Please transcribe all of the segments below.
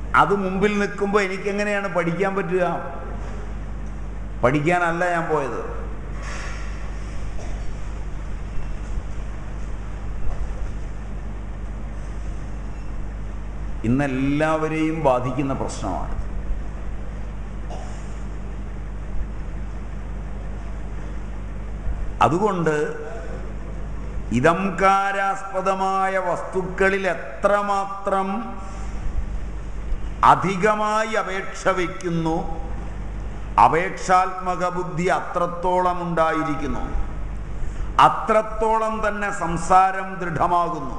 അത് മുമ്പിൽ നിൽക്കുമ്പോൾ എനിക്കെങ്ങനെയാണ് പഠിക്കാൻ പറ്റുക പഠിക്കാനല്ല ഞാൻ പോയത് ഇന്നെല്ലാവരെയും ബാധിക്കുന്ന പ്രശ്നമാണ് അതുകൊണ്ട് ഇതംകാരാസ്പദമായ വസ്തുക്കളിൽ എത്രമാത്രം അധികമായി അപേക്ഷ വയ്ക്കുന്നു അപേക്ഷാത്മക ബുദ്ധി അത്രത്തോളം ഉണ്ടായിരിക്കുന്നു അത്രത്തോളം തന്നെ സംസാരം ദൃഢമാകുന്നു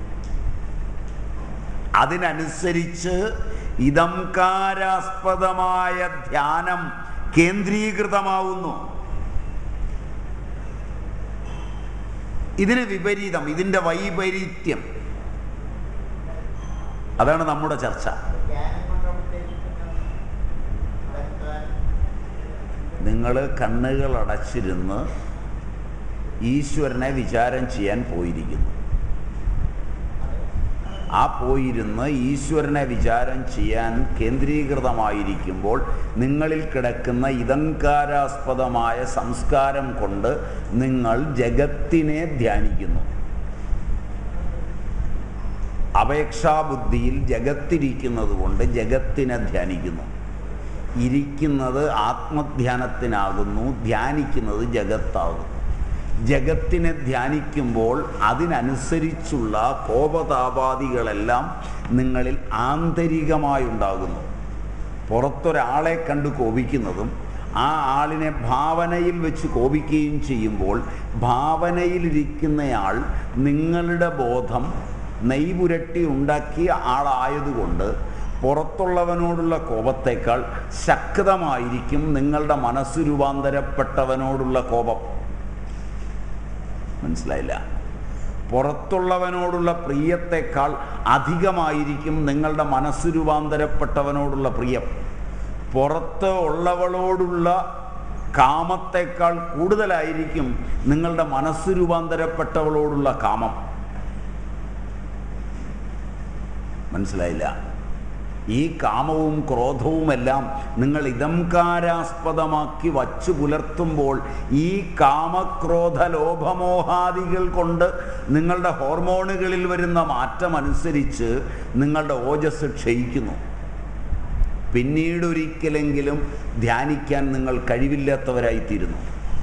അതിനനുസരിച്ച് ഇതംകാരാസ്പദമായ ധ്യാനം കേന്ദ്രീകൃതമാവുന്നു ഇതിന് വിപരീതം ഇതിൻ്റെ വൈപരീത്യം അതാണ് നമ്മുടെ ചർച്ച ധ്യാനം കൊണ്ട് ഉദ്ദേശിക്കുന്നത് അലങ്കാരം നിങ്ങൾ കണ്ണുകൾ അടച്ചിരുന്ന് ഈശ്വരനെ വിചാരം ചെയ്യാൻ പോയിരിക്കുന്നു ആ പോയിരുന്ന് ഈശ്വരനെ വിചാരം ചെയ്യാൻ കേന്ദ്രീകൃതമായിരിക്കുമ്പോൾ നിങ്ങളിൽ കിടക്കുന്ന ഇതങ്കാരാസ്പദമായ സംസ്കാരം കൊണ്ട് നിങ്ങൾ ജഗത്തിനെ ധ്യാനിക്കുന്നു അപേക്ഷാബുദ്ധിയിൽ ജഗത്തിരിക്കുന്നത് കൊണ്ട് ജഗത്തിനെ ധ്യാനിക്കുന്നു ഇരിക്കുന്നത് ആത്മധ്യാനത്തിനാകുന്നു ധ്യാനിക്കുന്നത് ജഗത്താകുന്നു ജഗത്തിനെ ധ്യാനിക്കുമ്പോൾ അതിനനുസരിച്ചുള്ള കോപതാപാദികളെല്ലാം നിങ്ങളിൽ ആന്തരികമായുണ്ടാകുന്നു പുറത്തൊരാളെ കണ്ട് കോപിക്കുന്നതും ആ ആളിനെ ഭാവനയിൽ വെച്ച് കോപിക്കുകയും ചെയ്യുമ്പോൾ ഭാവനയിലിരിക്കുന്നയാൾ നിങ്ങളുടെ ബോധം നെയ്പുരട്ടി ഉണ്ടാക്കിയ ആളായതുകൊണ്ട് പുറത്തുള്ളവനോടുള്ള കോപത്തേക്കാൾ ശക്തമായിരിക്കും നിങ്ങളുടെ മനസ്സ് രൂപാന്തരപ്പെട്ടവനോടുള്ള കോപം മനസ്സിലായില്ല പുറത്തുള്ളവനോടുള്ള പ്രിയത്തെക്കാൾ അധികമായിരിക്കും നിങ്ങളുടെ മനസ്സ് രൂപാന്തരപ്പെട്ടവനോടുള്ള പ്രിയം പുറത്ത് ഉള്ളവളോടുള്ള കാമത്തേക്കാൾ കൂടുതലായിരിക്കും നിങ്ങളുടെ മനസ്സ് രൂപാന്തരപ്പെട്ടവളോടുള്ള കാമം മനസ്സിലായില്ല ഈ കാമവും ക്രോധവുമെല്ലാം നിങ്ങൾ ഇതംകാരാസ്പദമാക്കി വച്ചു പുലർത്തുമ്പോൾ ഈ കാമക്രോധ ലോഭമോഹാദികൾ കൊണ്ട് നിങ്ങളുടെ ഹോർമോണുകളിൽ വരുന്ന മാറ്റം അനുസരിച്ച് നിങ്ങളുടെ ഓജസ് ക്ഷയിക്കുന്നു പിന്നീട് ഒരിക്കലെങ്കിലും ധ്യാനിക്കാൻ നിങ്ങൾ കഴിവില്ലാത്തവരായിത്തീരുന്നു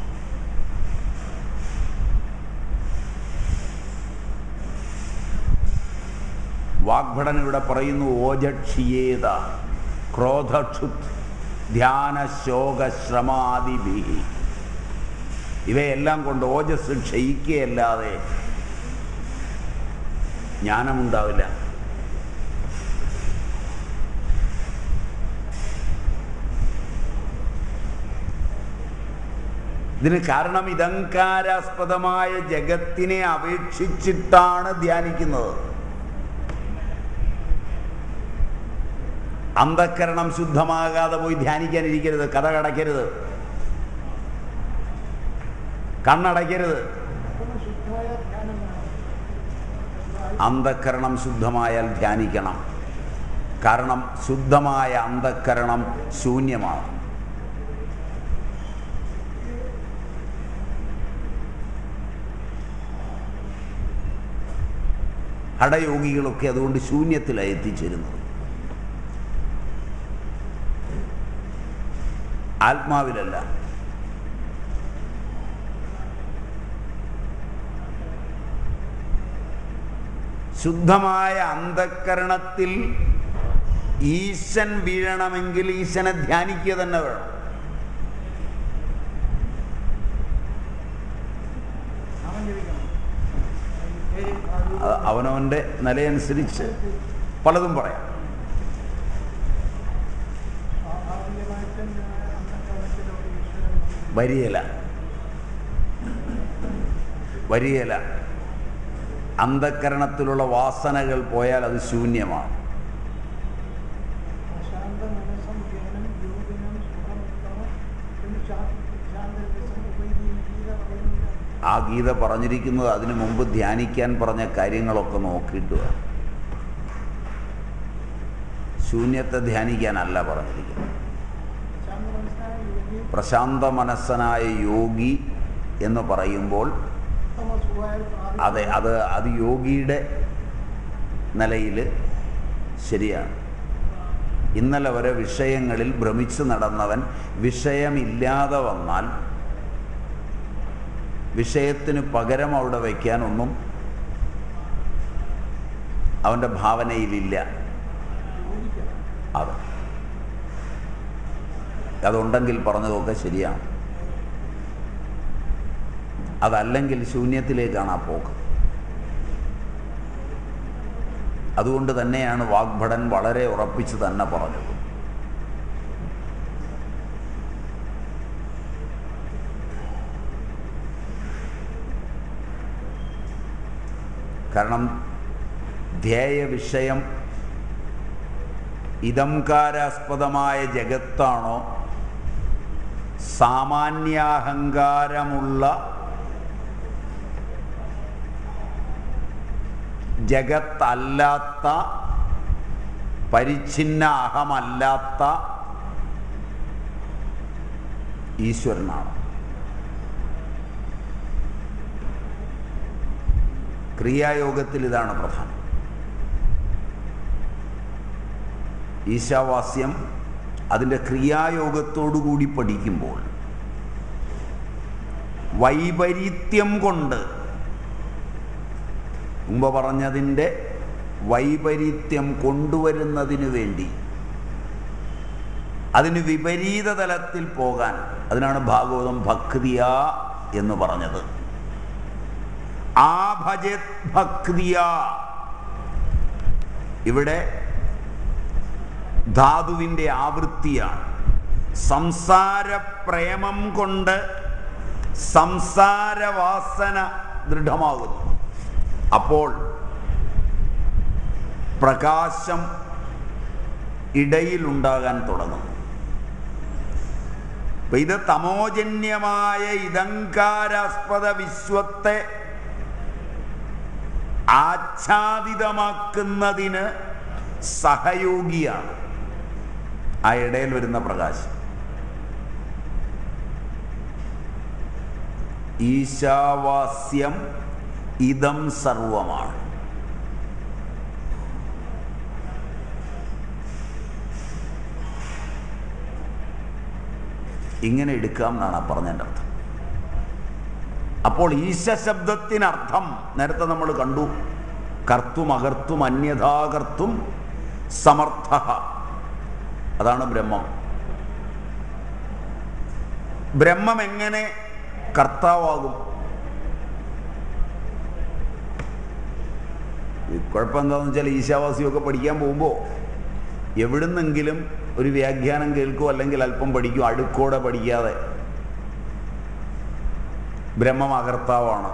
വാഗ്ഭടൻ ഇവിടെ പറയുന്നു ഓജക്ഷിയേത ക്രോധക്ഷുത് ധ്യാന ശോക ശ്രമാദിഭി ഇവയെല്ലാം കൊണ്ട് ഓജസ് ക്ഷയിക്കുകയല്ലാതെ ജ്ഞാനമുണ്ടാവില്ല ഇതിന് കാരണം ഇതങ്കാരാസ്പദമായ ജഗത്തിനെ അപേക്ഷിച്ചിട്ടാണ് ധ്യാനിക്കുന്നത് അന്ധക്കരണം ശുദ്ധമാകാതെ പോയി ധ്യാനിക്കാനിരിക്കരുത് കഥ കടയ്ക്കരുത് കണ്ണടയ്ക്കരുത് ശുദ്ധമായ ധ്യാനം വേണം അന്ധക്കരണം ശുദ്ധമായാൽ ധ്യാനിക്കണം കാരണം ശുദ്ധമായ അന്ധക്കരണം ശൂന്യമാണ് ഹടയോഗികളൊക്കെ അതുകൊണ്ട് ശൂന്യത്തിലാണ് എത്തിച്ചേരുന്നത് ആത്മാവിലല്ല ശുദ്ധമായ അന്ധക്കരണത്തിൽ ഈശൻ വീഴണമെങ്കിൽ ഈശനെ ധ്യാനിക്കുക തന്നെ വേണം നാമം ജപിക്കണം പേര് അത് അത് അവനവൻ്റെ നിലയനുസരിച്ച് പലതും പറയാം സ്വാഭാവികമായിട്ടും അന്ധക്കരണത്തിലൂടെ ഈശ്വരൻ വരിയല വരിയല അന്ധക്കരണത്തിലുള്ള വാസനകൾ പോയാൽ അത് ശൂന്യമാണ് അശാന്ത മനസ്സം ജ്ഞാനം യോഗിനം സുഖമുത്തമം എന്ന് ശാന്തരസം ഉപയോഗിക്കുക പറയുന്നില്ല ആ ഗീത പറഞ്ഞിരിക്കുന്നത് അതിനു മുമ്പ് ധ്യാനിക്കാൻ പറഞ്ഞ കാര്യങ്ങളൊക്കെ നോക്കിയിട്ട് വേണം. ശൂന്യത്തെ ധ്യാനിക്കാനല്ല പറഞ്ഞിരിക്കുന്നത് ശാന്ത മനസ്സിലായ യോഗി പ്രശാന്ത മനസ്സനായ യോഗി എന്ന് പറയുമ്പോൾ ഉത്തമ സുഖമായ പ്രാപിക്കും. അതെ അത് അത് യോഗിയുടെ നിലയിൽ ശരിയാണ് ഇന്നലെ വരെ വിഷയങ്ങളിൽ ഭ്രമിച്ചു നടന്നവൻ വിഷയമില്ലാതെ വന്നാൽ വിഷയത്തിന് പകരം അവിടെ വയ്ക്കാനൊന്നും അവൻ്റെ ഭാവനയിലില്ല യോഗിക്കണം. അത് അതുണ്ടെങ്കിൽ പറഞ്ഞതൊക്കെ ശരിയാണ് അതല്ലെങ്കിൽ ശൂന്യത്തിലേക്കാണ് ആ പോക്ക് അതുകൊണ്ട് തന്നെയാണ് വാഗ്ഭടൻ വളരെ ഉറപ്പിച്ച് തന്നെ പറഞ്ഞത് കാരണം ധ്യേയ വിഷയം ഇതംകാരാസ്പദമായ ജഗത്താണോ സാമാന്യാഹങ്കാരമുള്ള ജഗത്തല്ലാത്ത പരിച്ഛിന്ന അഹമല്ലാത്ത ഈശ്വരനാണ് ക്രിയായോഗത്തിൽ ഇതാണ് പ്രധാനം ഈശാവാസ്യം അതിൻ്റെ ക്രിയായോഗത്തോടുകൂടി പഠിക്കുമ്പോൾ വൈപരീത്യം കൊണ്ട് മുമ്പ് പറഞ്ഞതിൻ്റെ വൈപരീത്യം കൊണ്ടുവരുന്നതിന് വേണ്ടി അതിന് വിപരീത തലത്തിൽ പോകാൻ അതിനാണ് ഭാഗവതം ഭക്തിയ എന്ന് പറഞ്ഞത് ആ ഭജത് ഭക്തിയ ഇവിടെ ധാതുവിൻ്റെ ആവൃത്തിയാണ് സംസാര പ്രേമം കൊണ്ട് സംസാരവാസന ദൃഢമാകുന്നു അപ്പോൾ പ്രകാശം ഇടയിലുണ്ടാകാൻ തുടങ്ങുന്നു അപ്പൊ ഇത് തമോജന്യമായ ഇതങ്കാരാസ്പദ വിശ്വത്തെ ആച്ഛാദിതമാക്കുന്നതിന് സഹയോഗിയാണ് ആ ഇടയിൽ വരുന്ന പ്രകാശം ഈശാവാസ്യം ഇതം സർവമാണ് ഇങ്ങനെ എടുക്കാം എന്നാണ് ആ പറഞ്ഞതിൻ്റെ അർത്ഥം അപ്പോൾ ഈശ ശബ്ദത്തിനർത്ഥം നേരത്തെ നമ്മൾ കണ്ടു കർത്തും അകർത്തും അന്യഥാകർത്തും സമർത്ഥ അതാണ് ബ്രഹ്മം ബ്രഹ്മം എങ്ങനെ കർത്താവാകും ഈ കുഴപ്പം എന്താണെന്ന് വെച്ചാൽ ഈശാവാസിയൊക്കെ പഠിക്കാൻ പോകുമ്പോൾ എവിടുന്നെങ്കിലും ഒരു വ്യാഖ്യാനം കേൾക്കും അല്ലെങ്കിൽ അല്പം പഠിക്കും അടുക്കോടെ പഠിക്കാതെ ബ്രഹ്മം അകർത്താവാണ്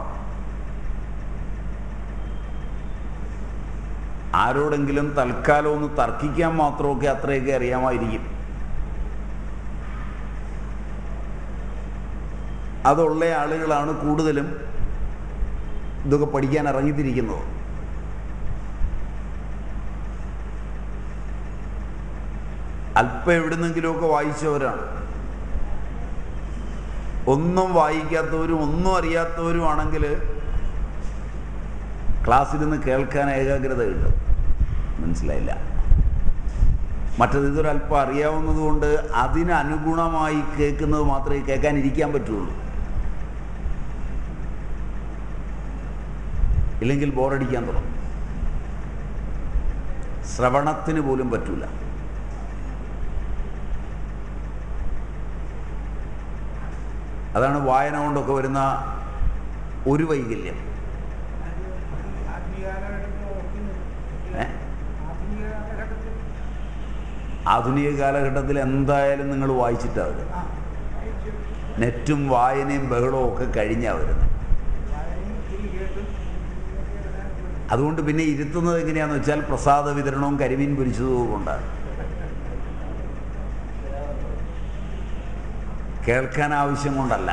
ആരോടെങ്കിലും തൽക്കാലം ഒന്ന് തർക്കിക്കാൻ മാത്രമൊക്കെ അത്രയൊക്കെ അറിയാമായിരിക്കും അതുള്ള ആളുകളാണ് കൂടുതലും ഇതൊക്കെ പഠിക്കാൻ ഇറങ്ങിത്തിരിക്കുന്നത് അല്പം എവിടുന്നെങ്കിലുമൊക്കെ വായിച്ചവരാണ് ഒന്നും വായിക്കാത്തവരും ഒന്നും അറിയാത്തവരുമാണെങ്കിൽ ക്ലാസ്സിരുന്ന് കേൾക്കാൻ ഏകാഗ്രത കിട്ടും മനസ്സിലായില്ല മറ്റത് ഇതൊരല്പം അറിയാവുന്നത് കൊണ്ട് അതിനനുഗുണമായി കേൾക്കുന്നത് മാത്രമേ കേൾക്കാനിരിക്കാൻ പറ്റുള്ളൂ ഇല്ലെങ്കിൽ ബോറടിക്കാൻ തുടങ്ങും ശ്രവണത്തിന് പോലും പറ്റൂല അതാണ് വായന കൊണ്ടൊക്കെ വരുന്ന ഒരു വൈകല്യം ആത്മീയ കാലഘട്ടത്തിൽ ഓർക്കുന്നത് ഏ? ആധുനിക കാലഘട്ടത്തിൽ ആധുനിക കാലഘട്ടത്തിൽ എന്തായാലും നിങ്ങൾ വായിച്ചിട്ടാണ് ആ വായിച്ചു നെറ്റും വായനയും ബഹളവും ഒക്കെ കഴിഞ്ഞാണ് വരുന്നത് വായനയും തിരി കേട്ടും ഇതൊക്കെ വരാൻ അതുകൊണ്ട് പിന്നെ ഇരുത്തുന്നത് എങ്ങനെയാന്ന് വെച്ചാൽ പ്രസാദ വിതരണവും കരിമീൻ പൊരിച്ചതും കൊണ്ടാണ് കേൾക്കാൻ ആവശ്യം കൊണ്ടല്ല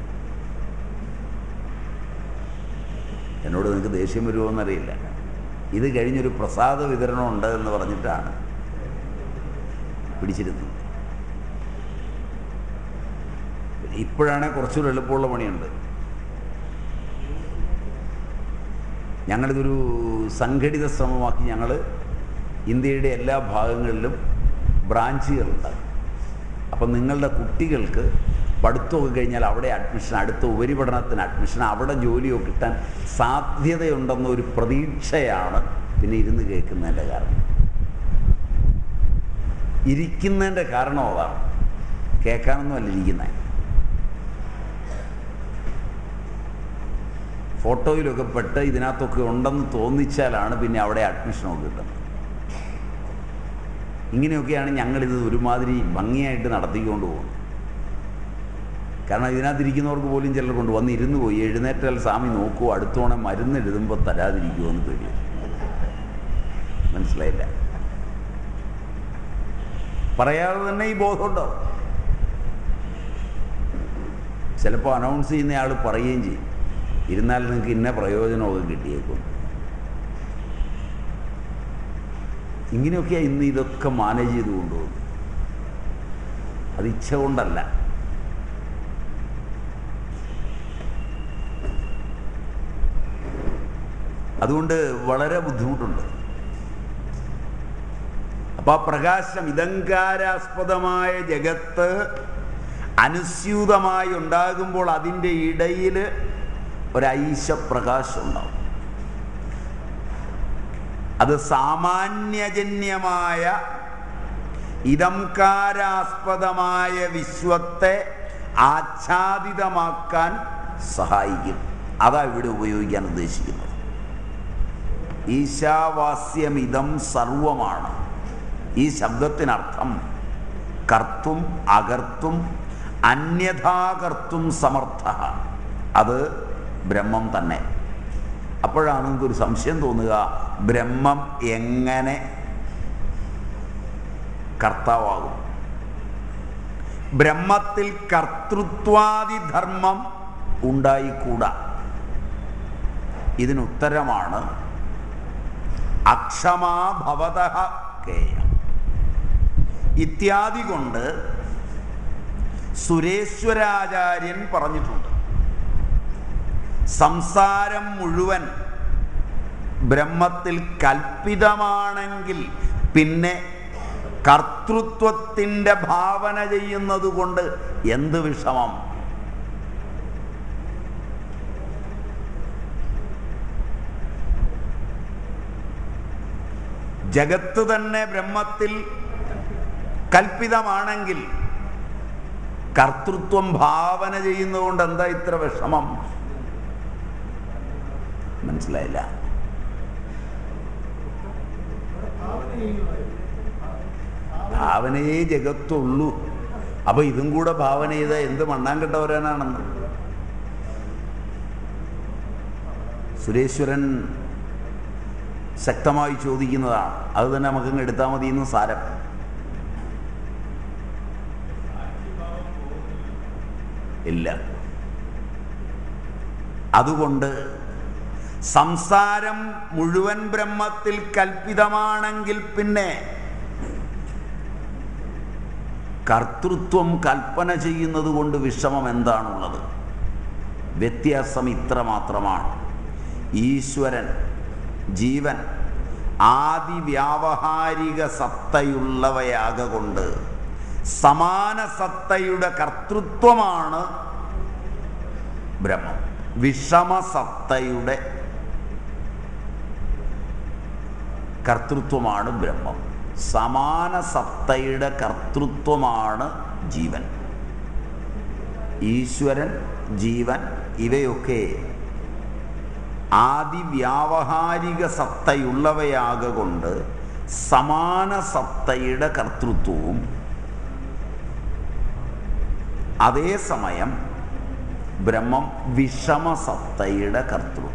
എന്നോട് നിങ്ങൾക്ക് ദേഷ്യം വരുമോ എന്നറിയില്ല ഇത് കഴിഞ്ഞൊരു പ്രസാദ വിതരണം ഉണ്ട് എന്ന് പറഞ്ഞിട്ടാണ് പിടിച്ചിരുന്നത് ഇപ്പോഴാണെങ്കിൽ കുറച്ചുകൂടി എളുപ്പമുള്ള പണിയുണ്ട് ഞങ്ങളിതൊരു സംഘടിത ശ്രമമാക്കി ഞങ്ങൾ ഇന്ത്യയുടെ എല്ലാ ഭാഗങ്ങളിലും ബ്രാഞ്ചുകളുണ്ടാകും അപ്പം നിങ്ങളുടെ കുട്ടികൾക്ക് പഠിത്തമൊക്കെ കഴിഞ്ഞാൽ അവിടെ അഡ്മിഷൻ അടുത്ത ഉപരിപഠനത്തിന് അഡ്മിഷൻ അവിടെ ജോലിയോ കിട്ടാൻ സാധ്യതയുണ്ടെന്നൊരു പ്രതീക്ഷയാണ് പിന്നെ ഇരുന്ന് കേൾക്കുന്നതിൻ്റെ കാരണം ഇരിക്കുന്നതിൻ്റെ കാരണം അതാണ് കേൾക്കാനൊന്നുമല്ല ഇരിക്കുന്നത് ഫോട്ടോയിലൊക്കെ പെട്ട് ഇതിനകത്തൊക്കെ ഉണ്ടെന്ന് തോന്നിച്ചാലാണ് പിന്നെ അവിടെ അഡ്മിഷനൊക്കെ കിട്ടുന്നത് ഇങ്ങനെയൊക്കെയാണ് ഞങ്ങളിത് ഒരുമാതിരി ഭംഗിയായിട്ട് നടത്തിക്കൊണ്ട് പോകുന്നത് കാരണം ഇതിനകത്തിരിക്കുന്നവർക്ക് പോലും ചിലർ കൊണ്ട് വന്ന് ഇരുന്ന് പോയി എഴുന്നേറ്റാൽ സ്വാമി നോക്കുമോ അടുത്തോണെ മരുന്ന് എഴുതുമ്പോൾ തരാതിരിക്കുമോ എന്ന് പേടിയോ മനസ്സിലായില്ല പറയാതെ തന്നെ ഈ ബോധമുണ്ടോ ചിലപ്പോൾ അനൗൺസ് ചെയ്യുന്ന ആൾ പറയുകയും ചെയ്യും ഇരുന്നാൽ നിങ്ങൾക്ക് ഇന്ന പ്രയോജനമൊക്കെ കിട്ടിയേക്കും ഇങ്ങനെയൊക്കെയാണ് ഇന്ന് ഇതൊക്കെ മാനേജ് ചെയ്ത് കൊണ്ടുപോകുന്നത് അത് ഇച്ഛ കൊണ്ടല്ല അതുകൊണ്ട് വളരെ ബുദ്ധിമുട്ടുണ്ട് അപ്പൊ ആ പ്രകാശം ഇതങ്കാരാസ്പദമായ ജഗത്ത് അനുസ്യൂതമായി ഉണ്ടാകുമ്പോൾ അതിൻ്റെ ഇടയിൽ ഒരൈശപ്രകാശം ഉണ്ടാവും അത് സാമാന്യജന്യമായ ഇതംകാരാസ്പദമായ വിശ്വത്തെ ആച്ഛാദിതമാക്കാൻ സഹായിക്കും അതാ ഇവിടെ ഉപയോഗിക്കാൻ ഉദ്ദേശിക്കുന്നത് ഈശാവാസ്യമിതം സർവമാണ് ഈ ശബ്ദത്തിനർത്ഥം കർത്തും അകർത്തും അന്യഥാകർത്തും സമർത്ഥ അത് ബ്രഹ്മം തന്നെ അപ്പോഴാണ് നിങ്ങൾക്കൊരു സംശയം തോന്നുക ബ്രഹ്മം എങ്ങനെ കർത്താവാകും ബ്രഹ്മത്തിൽ കർത്തൃത്വാദിധർമ്മം ഉണ്ടായിക്കൂടാ ഇതിനുത്തരമാണ് അക്ഷമാഭവത കേയ ഇത്യാദി കൊണ്ട് സുരേശ്വരാചാര്യൻ പറഞ്ഞിട്ടുണ്ട് സംസാരം മുഴുവൻ ബ്രഹ്മത്തിൽ കൽപ്പിതമാണെങ്കിൽ പിന്നെ കർത്തൃത്വത്തിൻ്റെ ഭാവന ചെയ്യുന്നത് കൊണ്ട് എന്ത് വിഷമം ജഗത്ത് തന്നെ ബ്രഹ്മത്തിൽ കൽപ്പിതമാണെങ്കിൽ കർത്തൃത്വം ഭാവന ചെയ്യുന്നതുകൊണ്ട് എന്താ ഇത്ര വിഷമം മനസ്സിലായില്ല ഭാവന ചെയ്യുമായിരുന്നു ഭാവനയേ ജഗത്തുള്ളൂ അപ്പൊ ഇതും കൂടെ ഭാവന ചെയ്ത എന്ത് മണ്ണാൻ വരാനാണെന്ന് സുരേശ്വരൻ ശക്തമായി ചോദിക്കുന്നതാണ് അത് തന്നെ നമുക്കങ്ങ് എടുത്താൽ മതി എന്ന് സാരം ഇല്ല അതുകൊണ്ട് സംസാരം മുഴുവൻ ബ്രഹ്മത്തിൽ കൽപ്പിതമാണെങ്കിൽ പിന്നെ കർത്തൃത്വം കൽപ്പന ചെയ്യുന്നത് കൊണ്ട് വിഷമം എന്താണുള്ളത് വ്യത്യാസം ഇത്ര മാത്രമാണ് ഈശ്വരൻ ജീവൻ ആദി വ്യാവഹാരിക സത്തയുള്ളവയാകൊണ്ട് സമാന സത്തയുടെ കർത്തൃത്വമാണ് ബ്രഹ്മം വിഷമസത്തയുടെ കർത്തൃത്വമാണ് ബ്രഹ്മം സമാന സത്തയുടെ കർത്തൃത്വമാണ് ജീവൻ ഈശ്വരൻ ജീവൻ ഇവയൊക്കെ ആദി വ്യാവഹാരിക സത്തയുള്ളവയാകൊണ്ട് സമാന സത്തയുടെ കർത്തൃത്വവും അതേസമയം ബ്രഹ്മം വിഷമസത്തയുടെ കർത്തൃത്വം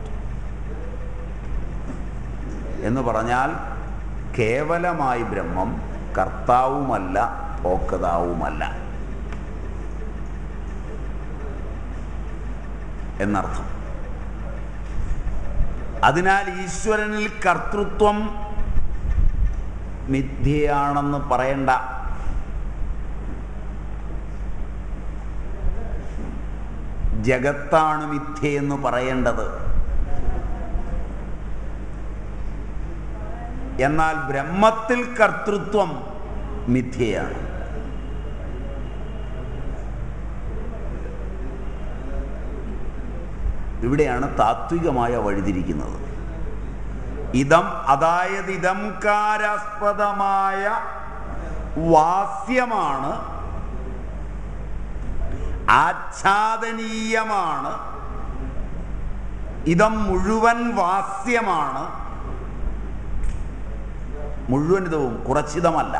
എന്ന് പറഞ്ഞാൽ കേവലമായി ബ്രഹ്മം കർത്താവുമല്ല ഭോക്താവുമല്ല എന്നർത്ഥം അതിനാൽ ഈശ്വരനിൽ കർത്തൃത്വം മിഥ്യയാണെന്ന് പറയണ്ട ജഗത്താണ് മിഥ്യയെന്ന് പറയേണ്ടത് എന്നാൽ ബ്രഹ്മത്തിൽ കർത്തൃത്വം മിഥ്യയാണ് ഇവിടെയാണ് താത്വികമായ വഴിതിരിക്കുന്നത് ഇതം അതായത് ഇതംകാരാസ്പദമായ വാസ്യമാണ് ആച്ഛാദനീയമാണ് ഇതം മുഴുവൻ വാസ്യമാണ് മുഴുവൻ ഇതവും കുറച്ചിതമല്ല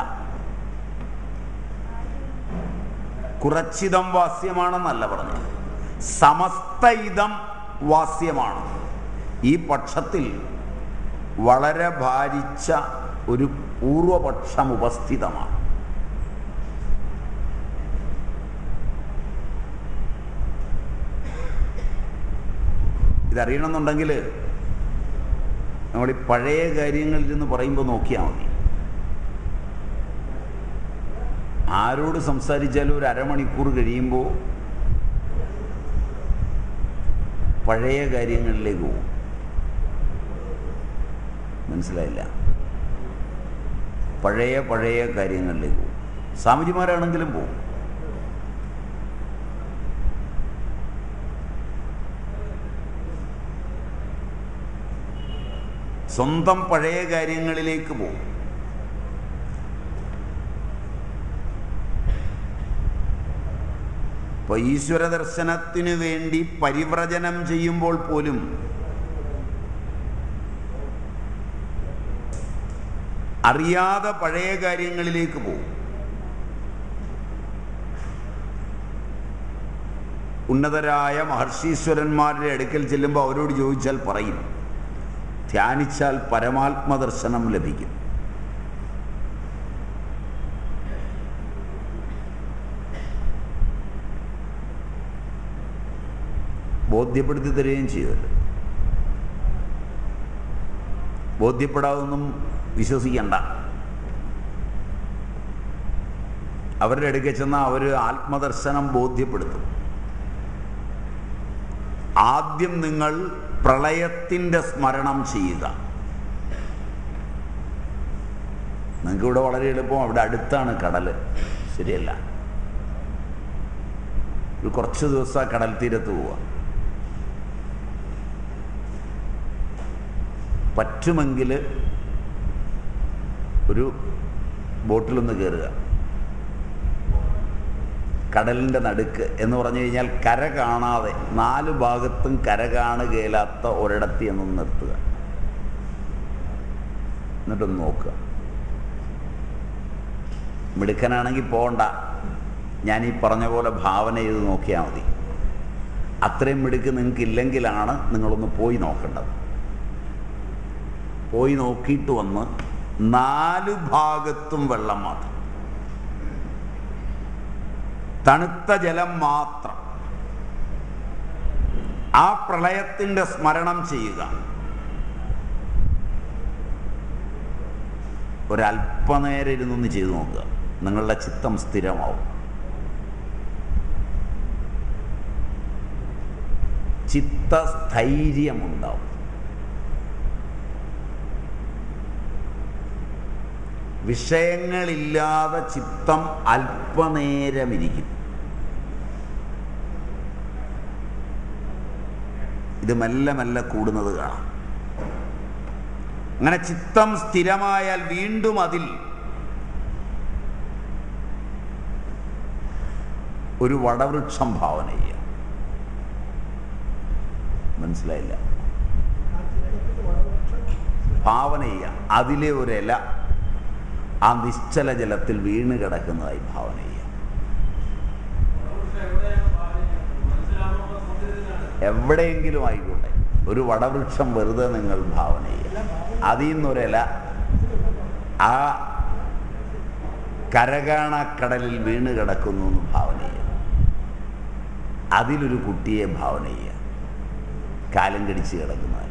കുറച്ചിതം വാസ്യമാണെന്നല്ല പറഞ്ഞത് സമസ്ത ഇതം വാസ്യമാണ് ഈ പക്ഷത്തിൽ വളരെ ഭാരിച്ച ഒരു പൂർവപക്ഷം ഉപസ്ഥിതമാണ് ഇതറിയണമെന്നുണ്ടെങ്കിൽ നമ്മൾ ഈ പഴയ കാര്യങ്ങളിൽ നിന്ന് പറയുമ്പോൾ നോക്കിയാൽ മതി ആരോട് സംസാരിച്ചാലും ഒരു അരമണിക്കൂർ കഴിയുമ്പോൾ പഴയ കാര്യങ്ങളിലേക്ക് പോകും മനസ്സിലായില്ല പഴയ പഴയ കാര്യങ്ങളിലേക്ക് പോകും സ്വാമിജിമാരാണെങ്കിലും പോകും സ്വന്തം പഴയ കാര്യങ്ങളിലേക്ക് പോകും ഇപ്പോൾ ഈശ്വര ദർശനത്തിന് വേണ്ടി പരിവ്രജനം ചെയ്യുമ്പോൾ പോലും അറിയാതെ പഴയ കാര്യങ്ങളിലേക്ക് പോകും ഉന്നതരായ മഹർഷീശ്വരന്മാരുടെ അടുക്കൽ ചെല്ലുമ്പോൾ അവരോട് ചോദിച്ചാൽ പറയും ധ്യാനിച്ചാൽ പരമാത്മദർശനം ലഭിക്കും ബോധ്യപ്പെടുത്തി തരികയും ചെയ്തല്ലോ ബോധ്യപ്പെടാതൊന്നും വിശ്വസിക്കണ്ട അവരുടെ അടുക്കൽ ചെന്നാൽ അവർ ആത്മദർശനം ബോധ്യപ്പെടുത്തും ആദ്യം നിങ്ങൾ പ്രളയത്തിൻ്റെ സ്മരണം ചെയ്യുക നിങ്ങൾക്ക് ഇവിടെ വളരെ എളുപ്പം അവിടെ അടുത്താണ് കടൽ ശരിയല്ല ഒരു കുറച്ച് ദിവസം ആ കടൽ തീരത്ത് പോവുക പറ്റുമെങ്കിൽ ഒരു ബോട്ടിലൊന്ന് കയറുക കടലിൻ്റെ നടുക്ക് എന്ന് പറഞ്ഞു കഴിഞ്ഞാൽ കര കാണാതെ നാല് ഭാഗത്തും കര കാണുകയില്ലാത്ത ഒരിടത്ത് എന്ന് നിർത്തുക എന്നിട്ടൊന്ന് നോക്കുക മിടുക്കനാണെങ്കിൽ പോകണ്ട ഞാൻ ഈ പറഞ്ഞ പോലെ ഭാവന ചെയ്ത് നോക്കിയാൽ മതി അത്രയും മിടുക്ക് നിങ്ങൾക്ക് ഇല്ലെങ്കിലാണ് നിങ്ങളൊന്ന് പോയി നോക്കേണ്ടത് പോയി നോക്കിയിട്ട് വന്ന് നാല് ഭാഗത്തും വെള്ളം മാത്രം തണുത്ത ജലം മാത്രം ആ പ്രളയത്തിൻ്റെ സ്മരണം ചെയ്യുക ഒരല്പനേരം ഇരുന്നൊന്ന് ചെയ്തു നോക്കുക നിങ്ങളുടെ ചിത്തം സ്ഥിരമാവും ചിത്തസ്ഥൈര്യമുണ്ടാവും വിഷയങ്ങളില്ലാതെ ചിത്തം അല്പനേരമിരിക്കും ഇത് മെല്ലെ മെല്ലെ കൂടുന്നത് കാണാം അങ്ങനെ ചിത്തം സ്ഥിരമായാൽ വീണ്ടും അതിൽ ഒരു വടവൃക്ഷം ഭാവന ചെയ്യുക മനസ്സിലായില്ല ഭാവന ചെയ്യുക അതിലെ ഒരു ഇല ആ നിശ്ചല ജലത്തിൽ വീണ് കിടക്കുന്നതായി ഭാവന ചെയ്യുക എവിടെയെങ്കിലും ആയിക്കോട്ടെ ഒരു വടവൃക്ഷം വെറുതെ നിങ്ങൾ ഭാവന ചെയ്യുക അതിൽ നിന്നൊരില ആ കരകാണക്കടലിൽ വീണ് കിടക്കുന്നു എന്ന് ഭാവന ചെയ്യുക അതിലൊരു കുട്ടിയെ ഭാവന ചെയ്യുക കാലം കടിച്ച് കിടക്കുന്നതായി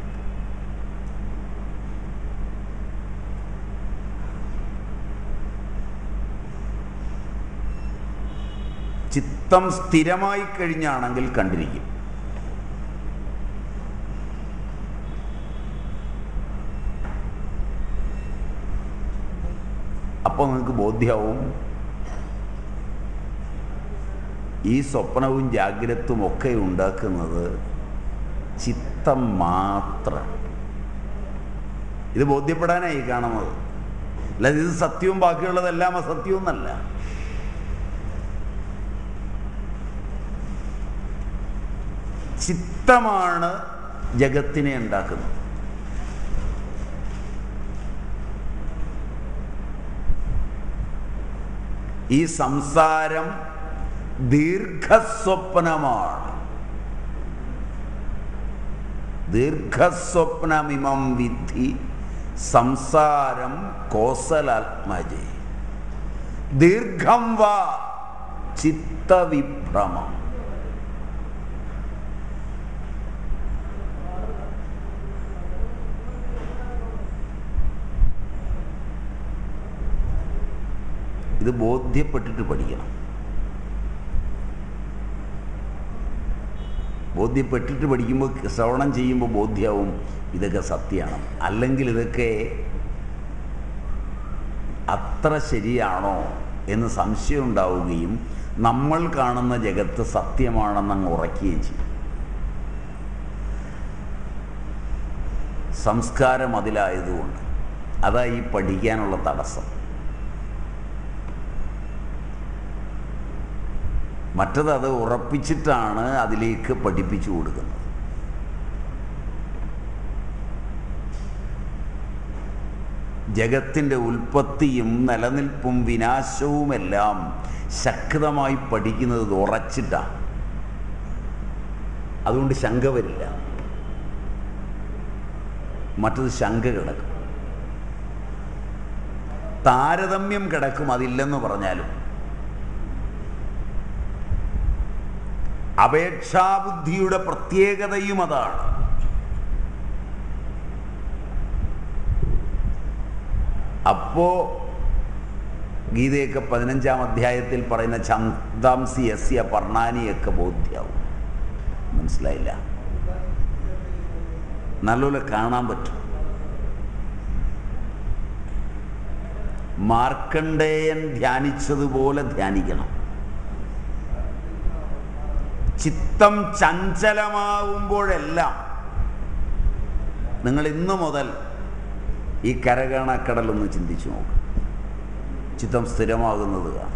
ചിത്തം സ്ഥിരമായി കഴിഞ്ഞാണെങ്കിൽ കണ്ടിരിക്കും അപ്പോൾ നിങ്ങൾക്ക് ബോധ്യമാവും ഈ സ്വപ്നവും ജാഗ്രതും ഒക്കെ ഉണ്ടാക്കുന്നത് ചിത്തം മാത്രം ഇത് ബോധ്യപ്പെടാനായി കാണുന്നത് അല്ലാതെ ഇത് സത്യവും ബാക്കിയുള്ളതെല്ലാം അസത്യവും എന്നല്ല ചിത്തമാണ് ജഗത്തിനെ ഉണ്ടാക്കുന്നത് ഈ സംസാരം ദീർഘസ്വപ്നമാണ് ദീർഘസ്വപ്നമിമം വിധി സംസാരം കോസലാത്മജേ ദീർഘം വാ ചിത്തവിഭ്രമം ഇത് ബോധ്യപ്പെട്ടിട്ട് പഠിക്കണം ബോധ്യപ്പെട്ടിട്ട് പഠിക്കുമ്പോൾ ശ്രവണം ചെയ്യുമ്പോൾ ബോധ്യവും ഇതൊക്കെ സത്യമാണ് അല്ലെങ്കിൽ ഇതൊക്കെ അത്ര ശരിയാണോ എന്ന് സംശയം ഉണ്ടാവുകയും നമ്മൾ കാണുന്ന ജഗത്ത് സത്യമാണെന്ന് അങ്ങ് ഉറക്കുകയും ചെയ്യും സംസ്കാരം അതിലായതുകൊണ്ട് അതാ ഈ പഠിക്കാനുള്ള തടസ്സം മറ്റത് അത് ഉറപ്പിച്ചിട്ടാണ് അതിലേക്ക് പഠിപ്പിച്ചു കൊടുക്കുന്നത് ജഗത്തിൻ്റെ ഉൽപ്പത്തിയും നിലനിൽപ്പും വിനാശവുമെല്ലാം ശക്തമായി പഠിക്കുന്നത് ഇത് ഉറച്ചിട്ടാണ് അതുകൊണ്ട് ശങ്ക വരില്ല മറ്റത് ശങ്ക കിടക്കും താരതമ്യം കിടക്കും അതില്ലെന്ന് പറഞ്ഞാലും അപേക്ഷാബുദ്ധിയുടെ പ്രത്യേകതയും അതാണ് അപ്പോ ഗീതയൊക്കെ പതിനഞ്ചാം അധ്യായത്തിൽ പറയുന്ന ചന്താംസി യസ്യ പർണാനിയൊക്കെ ബോധ്യാവും മനസ്സിലായില്ല നല്ലപോലെ കാണാൻ പറ്റും മാർക്കണ്ഡേയൻ ധ്യാനിച്ചതുപോലെ ധ്യാനിക്കണം ചിത്തം ചഞ്ചലമാവുമ്പോഴെല്ലാം നിങ്ങൾ ഇന്നു മുതൽ ഈ കരകാണക്കടലൊന്ന് ചിന്തിച്ചു നോക്ക് ചിത്തം സ്ഥിരമാകുന്നത് കാണും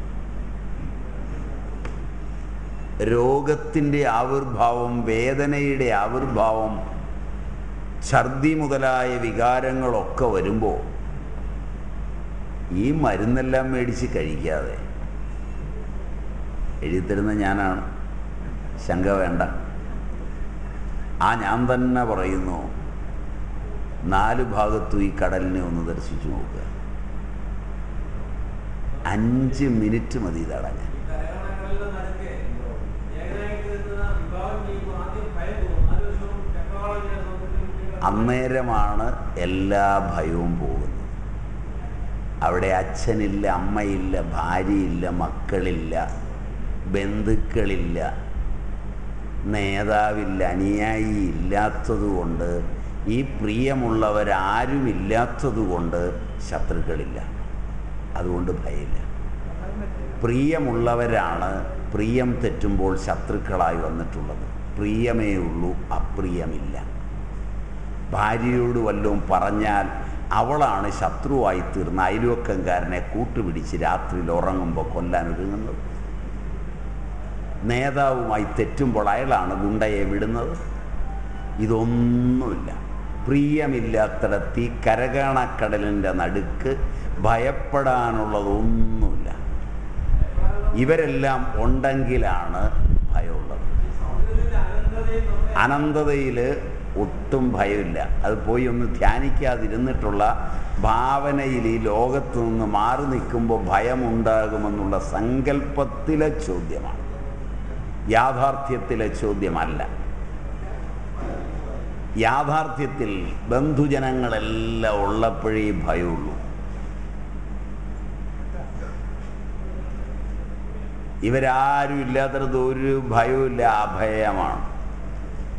രോഗത്തിൻ്റെ ആവിർഭാവം വേദനയുടെ ആവിർഭാവം ഛർദി മുതലായ വികാരങ്ങളൊക്കെ വരുമ്പോൾ ഈ മരുന്നെല്ലാം മേടിച്ച് കഴിക്കാതെ എഴുതിത്തരുന്ന ഞാനാണ് ശങ്ക വേണ്ട ആ ഞാൻ തന്നെ പറയുന്നു നാല് ഭാഗത്തും ഈ കടലിനെ ഒന്ന് ദർശിച്ചു നോക്കുക അഞ്ച് മിനിറ്റ് മതി ഇതടങ്ങാൻ ഈ കരകണകളിലെ നടുക്ക് ഏകനായിട്ട് നിൽക്കുന്ന വിഭാഗം ചെയ്യുമ്പോൾ ആദ്യം ഭയം തോന്നും നാല് വർഷവും ചക്രവാളം ഇങ്ങനെ സമുദ്രത്തിൽ അന്നേരമാണ് എല്ലാ ഭയവും പോകുന്നത് അവിടെ അച്ഛനില്ല അമ്മയില്ല ഭാര്യയില്ല മക്കളില്ല ബന്ധുക്കളില്ല നേതാവില്ല അനുയായി ഇല്ലാത്തതുകൊണ്ട് ഈ പ്രിയമുള്ളവരാരും ഇല്ലാത്തതുകൊണ്ട് ശത്രുക്കളില്ല അതുകൊണ്ട് ഭയമില്ല പ്രിയമുള്ളവരാണ് പ്രിയം തെറ്റുമ്പോൾ ശത്രുക്കളായി വന്നിട്ടുള്ളത് പ്രിയമേ ഉള്ളൂ അപ്രിയമില്ല ഭാര്യയോട് വല്ലതും പറഞ്ഞാൽ അവളാണ് ശത്രുവായി തീർന്ന അയൽവക്കംകാരനെ കൂട്ടുപിടിച്ച് രാത്രിയിൽ ഉറങ്ങുമ്പോൾ കൊല്ലാൻ ഒരുങ്ങുന്നത് നേതാവുമായി തെറ്റുമ്പോൾ അയാളാണ് ഗുണ്ടയെ വിടുന്നത് ഇതൊന്നുമില്ല പ്രിയമില്ലാത്തിടത്ത് ഈ കരകാണക്കടലിൻ്റെ നടുക്ക് ഭയപ്പെടാനുള്ളതൊന്നുമില്ല ഇവരെല്ലാം ഉണ്ടെങ്കിലാണ് ഭയമുള്ളത് സമുദ്രത്തിന്റെ അനന്തതയും നമ്മുടെ അനന്തതയിൽ ഒട്ടും ഭയമില്ല അത് പോയി ഒന്ന് ധ്യാനിക്കാതിരുന്നിട്ടുള്ള ഭാവനയിൽ ഈ ലോകത്ത് നിന്ന് മാറി നിൽക്കുമ്പോൾ ഭയമുണ്ടാകുമെന്നുള്ള സങ്കല്പത്തിലെ ചോദ്യമാണ് യാഥാർത്ഥ്യത്തിലെ ചോദ്യമല്ല യാഥാർത്ഥ്യത്തിൽ ബന്ധുജനങ്ങളെല്ലാം ഉള്ളപ്പോഴേ ഭയമുള്ളൂ ഇവരാരും ഇല്ലാത്തടത്ത് ഒരു ഭയവും അഭയമാണ്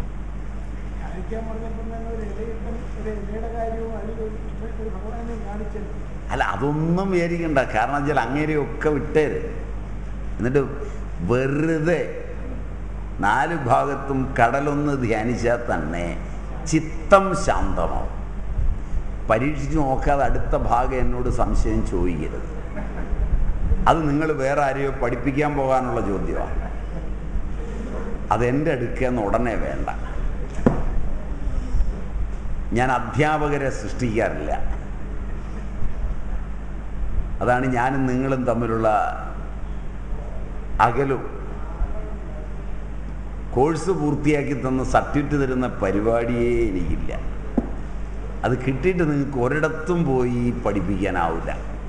ധ്യാനിക്കാൻ പറഞ്ഞപ്പോൾ തന്നെ ഒരു ഇലയിട്ടം ഒരു ഇലയുടെ കാര്യവും അതിൽ ഒരു ഒരു ഭഗവാനെ കാണിച്ചു അല്ല അതൊന്നും വിചാരിക്കണ്ട കാരണം വെച്ചാൽ അങ്ങനെയൊക്കെ വിട്ടേര് എന്നിട്ട് വെറുതെ നാല് ഭാഗത്തും കടലൊന്ന് ധ്യാനിച്ചാൽ തന്നെ ചിത്തം ശാന്തമാവും പരീക്ഷിച്ച് നോക്കാതെ അടുത്ത ഭാഗം എന്നോട് സംശയം ചോദിക്കരുത് അത് നിങ്ങൾ വേറെ ആരെയോ പഠിപ്പിക്കാൻ പോകാനുള്ള ചോദ്യമാണ് അതെൻ്റെ അടുക്കെന്ന് ഉടനെ വേണ്ട ഞാൻ അധ്യാപകരെ സൃഷ്ടിക്കാറില്ല അതാണ് ഞാനും നിങ്ങളും തമ്മിലുള്ള അകലും കോഴ്സ് പൂർത്തിയാക്കി തന്ന സർട്ടിഫിക്കറ്റ് തരുന്ന പരിപാടിയേ എനിക്കില്ല അത് കിട്ടിയിട്ട് നിങ്ങൾക്ക് ഒരിടത്തും പോയി പഠിപ്പിക്കാനാവില്ല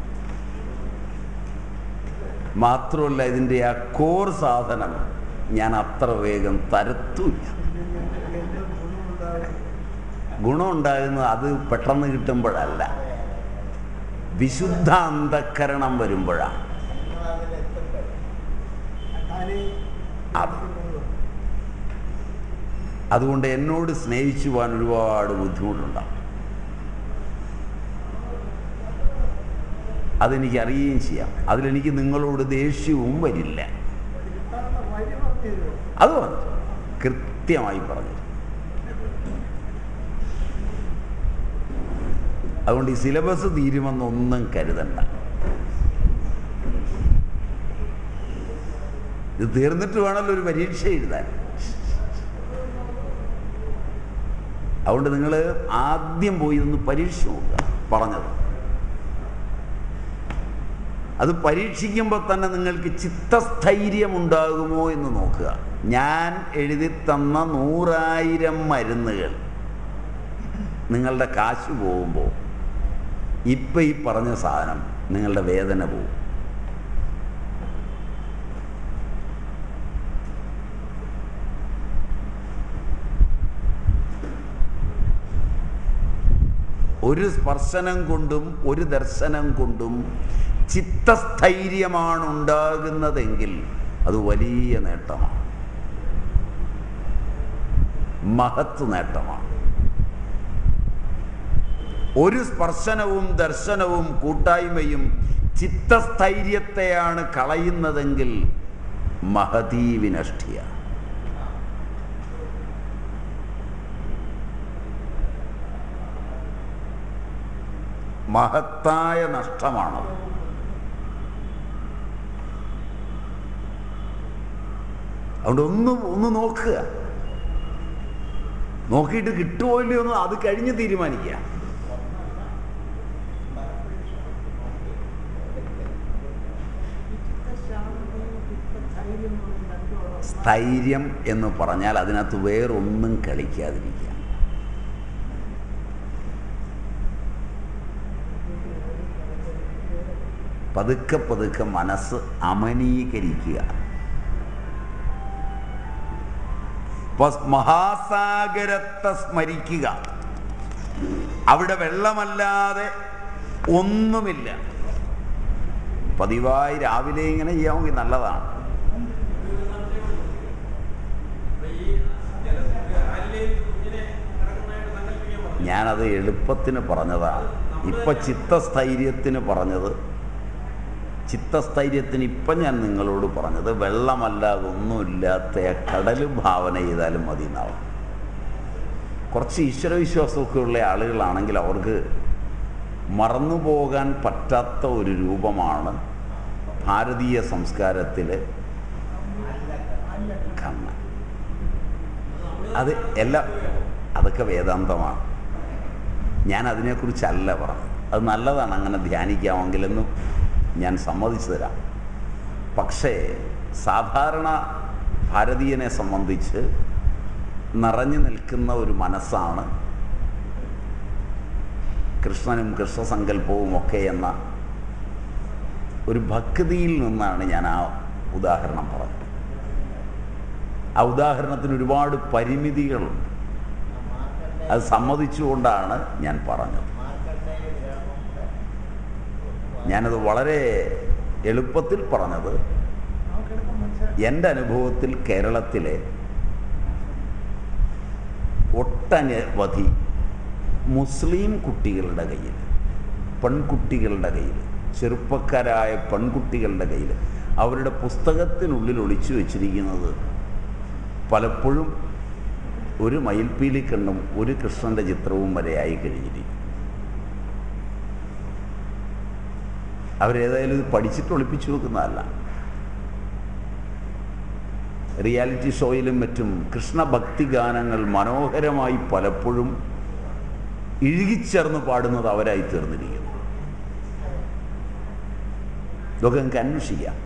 മാത്രമല്ല ഇതിൻ്റെ ആ കോർ സാധനം ഞാൻ അത്ര വേഗം തരത്തുമില്ല ഗുണമുണ്ടാകുന്നത് അത് പെട്ടെന്ന് കിട്ടുമ്പോഴല്ല വിശുദ്ധ അന്ധക്കരണം വരുമ്പോഴാണ് അത് അതുകൊണ്ട് എന്നോട് സ്നേഹിച്ചു പോകാൻ ഒരുപാട് ബുദ്ധിമുട്ടുണ്ടാവും അതെനിക്ക് അറിയുകയും ചെയ്യാം അതിലെനിക്ക് നിങ്ങളോട് ദേഷ്യവും വരില്ല അത് പറഞ്ഞു കൃത്യമായി പറഞ്ഞു അതുകൊണ്ട് ഈ സിലബസ് തീരുമെന്നൊന്നും കരുതണ്ട ഇത് തീർന്നിട്ട് വേണമല്ലോ ഒരു പരീക്ഷ എഴുതാൻ അതുകൊണ്ട് നിങ്ങൾ ആദ്യം പോയി ഒന്ന് പരീക്ഷ നോക്കുക പറഞ്ഞത് അത് പരീക്ഷിക്കുമ്പോൾ തന്നെ നിങ്ങൾക്ക് ചിത്തസ്ഥൈര്യം ഉണ്ടാകുമോ എന്ന് നോക്കുക ഞാൻ എഴുതി തന്ന നൂറായിരം മരുന്നുകൾ നിങ്ങളുടെ കാശ് പോകുമ്പോൾ ഇപ്പം ഈ പറഞ്ഞ സാധനം നിങ്ങളുടെ വേദന പോകും ഒരു സ്പർശനം കൊണ്ടും ഒരു ദർശനം കൊണ്ടും ചിത്തസ്ഥൈര്യമാണ് ഉണ്ടാകുന്നതെങ്കിൽ അത് വലിയ നേട്ടമാണ് മഹത്ത് നേട്ടമാണ് ഒരു സ്പർശനവും ദർശനവും കൂട്ടായ്മയും ചിത്തസ്ഥൈര്യത്തെയാണ് കളയുന്നതെങ്കിൽ മഹതീ വിനഷ്ടിയ മഹത്തായ നഷ്ടമാണത് അതുകൊണ്ട് ഒന്ന് ഒന്ന് നോക്കുക നോക്കിയിട്ട് കിട്ടുമോ ഇല്ലയോ എന്ന് അത് കഴിഞ്ഞ് തീരുമാനിക്കുക സ്ഥൈര്യം എന്ന് പറഞ്ഞാൽ അതിനകത്ത് വേറൊന്നും കളിക്കാതിരിക്കുക പതുക്കെ പതുക്കെ മനസ്സ് അമനീകരിക്കുക ഇപ്പൊ മഹാസാഗരത്തെ സ്മരിക്കുക അവിടെ വെള്ളമല്ലാതെ ഒന്നുമില്ല പതിവായി രാവിലെ ഇങ്ങനെ ചെയ്യാമെങ്കിൽ നല്ലതാണ് അപ്പൊ ഈ ജലത്തിന്റെ ആലിലയിൽ കുഞ്ഞിനെ കിടക്കുന്നതായിട്ട് സങ്കല്പിക്കാൻ പറഞ്ഞു ഞാനത് എളുപ്പത്തിന് പറഞ്ഞതാണ് ഇപ്പൊ ചിത്തസ്ഥൈര്യത്തിന് പറഞ്ഞത് ചിത്തസ്ഥൈര്യത്തിന് ഇപ്പം ഞാൻ നിങ്ങളോട് പറഞ്ഞത് വെള്ളമല്ലാതെ ഒന്നുമില്ലാത്ത ആ കടൽ ഭാവന ചെയ്താലും മതി എന്നാവും കുറച്ച് ഈശ്വരവിശ്വാസമൊക്കെ ഉള്ള ആളുകളാണെങ്കിൽ അവർക്ക് മറന്നു പോകാൻ പറ്റാത്ത ഒരു രൂപമാണ് ഭാരതീയ സംസ്കാരത്തിലെ കണ്ണൻ അത് എല്ലാം അതൊക്കെ വേദാന്തമാണ് ഞാൻ അതിനെക്കുറിച്ചല്ല പറഞ്ഞത് അത് നല്ലതാണ് അങ്ങനെ ധ്യാനിക്കാമെങ്കിലെന്നും ഞാൻ സമ്മതിച്ചു തരാം പക്ഷേ സാധാരണ ഭാരതീയനെ സംബന്ധിച്ച് നിറഞ്ഞു നിൽക്കുന്ന ഒരു മനസ്സാണ് കൃഷ്ണനും കൃഷ്ണസങ്കല്പവും ഒക്കെ എന്ന ഒരു ഭക്തിയിൽ നിന്നാണ് ഞാൻ ആ ഉദാഹരണം പറഞ്ഞത് ആ ഉദാഹരണത്തിന് ഒരുപാട് പരിമിതികളുണ്ട് അത് സമ്മതിച്ചുകൊണ്ടാണ് ഞാൻ പറഞ്ഞത് ഞാനത് വളരെ എളുപ്പത്തിൽ പറഞ്ഞത് എൻ്റെ അനുഭവത്തിൽ കേരളത്തിലെ ഒട്ടനവധി മുസ്ലിം കുട്ടികളുടെ കയ്യിൽ പെൺകുട്ടികളുടെ കയ്യിൽ ചെറുപ്പക്കാരായ പെൺകുട്ടികളുടെ കയ്യിൽ അവരുടെ പുസ്തകത്തിനുള്ളിൽ ഒളിച്ചു വച്ചിരിക്കുന്നത് പലപ്പോഴും ഒരു മയിൽപ്പീലി കണ്ണും ഒരു കൃഷ്ണൻ്റെ ചിത്രവും വരെയായി കഴിഞ്ഞിരിക്കും അവരേതായാലും ഇത് പഠിച്ചിട്ട് ഒളിപ്പിച്ചു വെക്കുന്നതല്ല റിയാലിറ്റി ഷോയിലും മറ്റും കൃഷ്ണഭക്തി ഗാനങ്ങൾ മനോഹരമായി പലപ്പോഴും ഇഴുകിച്ചേർന്ന് പാടുന്നത് അവരായി തീർന്നിരിക്കുന്നു ഇതൊക്കെ നമുക്ക് അന്വേഷിക്കാം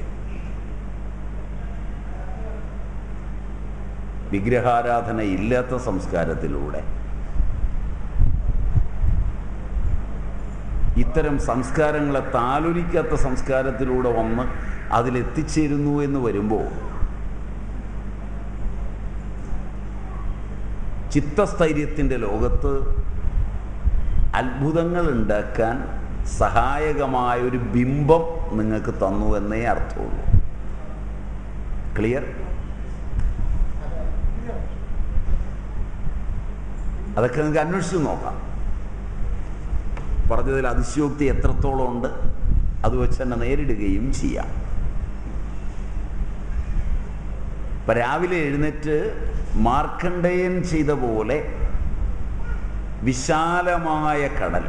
വിഗ്രഹാരാധന ഇല്ലാത്ത സംസ്കാരത്തിലൂടെ ഇത്തരം സംസ്കാരങ്ങളെ താലോലിക്കാത്ത സംസ്കാരത്തിലൂടെ വന്ന് അതിലെത്തിച്ചേരുന്നു എന്ന് വരുമ്പോൾ ചിത്തസ്ഥൈര്യത്തിൻ്റെ ലോകത്ത് അത്ഭുതങ്ങൾ ഉണ്ടാക്കാൻ സഹായകമായ ഒരു ബിംബം നിങ്ങൾക്ക് തന്നു എന്നേ അർത്ഥമുള്ളൂ ക്ലിയർ അതൊക്കെ നിങ്ങൾക്ക് അന്വേഷിച്ച് നോക്കാം പറഞ്ഞതിൽ അതിശയോക്തി എത്രത്തോളം ഉണ്ട് അത് വെച്ച് തന്നെ നേരിടുകയും ചെയ്യാം ഇപ്പം രാവിലെ എഴുന്നേറ്റ് മാർക്കണ്ഡേയൻ ചെയ്ത പോലെ വിശാലമായ കടൽ